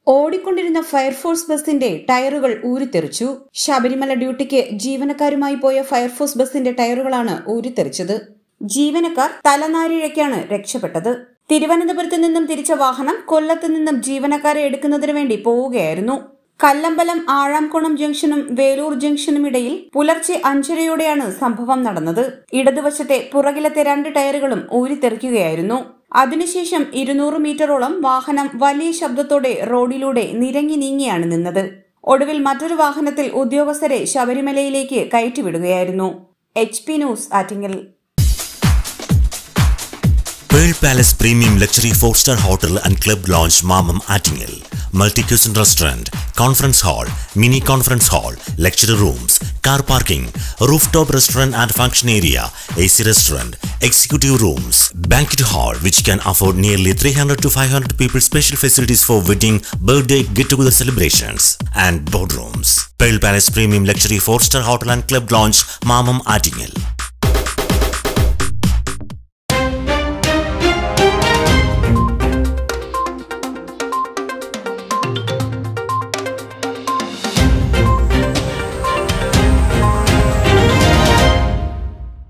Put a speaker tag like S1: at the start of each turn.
S1: ഓടിക്കൊണ്ടിരുന്ന ഫയർഫോഴ്സ് ബസിന്റെ ടയറുകൾ ഊരിത്തെറിച്ചു ശബരിമല ഡ്യൂട്ടിക്ക് ജീവനക്കാരുമായി പോയ ഫയർഫോഴ്സ് ബസിന്റെ ടയറുകളാണ് ഊരിത്തെറിച്ചത് ജീവനക്കാർ തലനാരിഴയ്ക്കാണ് രക്ഷപ്പെട്ടത് തിരുവനന്തപുരത്ത് നിന്നും തിരിച്ച വാഹനം കൊല്ലത്ത് നിന്നും ജീവനക്കാരെ എടുക്കുന്നതിന് വേണ്ടി പോവുകയായിരുന്നു കല്ലമ്പലം ആഴാംകുളം ജംഗ്ഷനും വേലൂർ ജംഗ്ഷനും ഇടയിൽ പുലർച്ചെ അഞ്ചരയോടെയാണ് സംഭവം നടന്നത് ഇടതുവശത്തെ പുറകിലത്തെ രണ്ട് ടയറുകളും ഊരിത്തെറിക്കുകയായിരുന്നു അതിനുശേഷം ഇരുന്നൂറ് മീറ്ററോളം വാഹനം വലിയ ശബ്ദത്തോടെ റോഡിലൂടെ നിരങ്ങി നീങ്ങിയാണ് നിന്നത് ഒടുവിൽ മറ്റൊരു വാഹനത്തിൽ ഉദ്യോഗസ്ഥരെ ശബരിമലയിലേക്ക് കയറ്റിവിടുകയായിരുന്നു H P news Attingal
S2: Pearl Palace Premium Luxury 4-star Hotel and Club Lounge Mamam Attingel. Multi-cuisine restaurant, conference hall, mini conference hall, lecture rooms, car parking, rooftop restaurant and function area, AC restaurant, executive rooms, banquet hall which can afford nearly 300 to 500 people special facilities for wedding, birthday, get-together celebrations and boardrooms. Pearl Palace Premium Luxury 4-star Hotel and Club Lounge Mamam Attingel.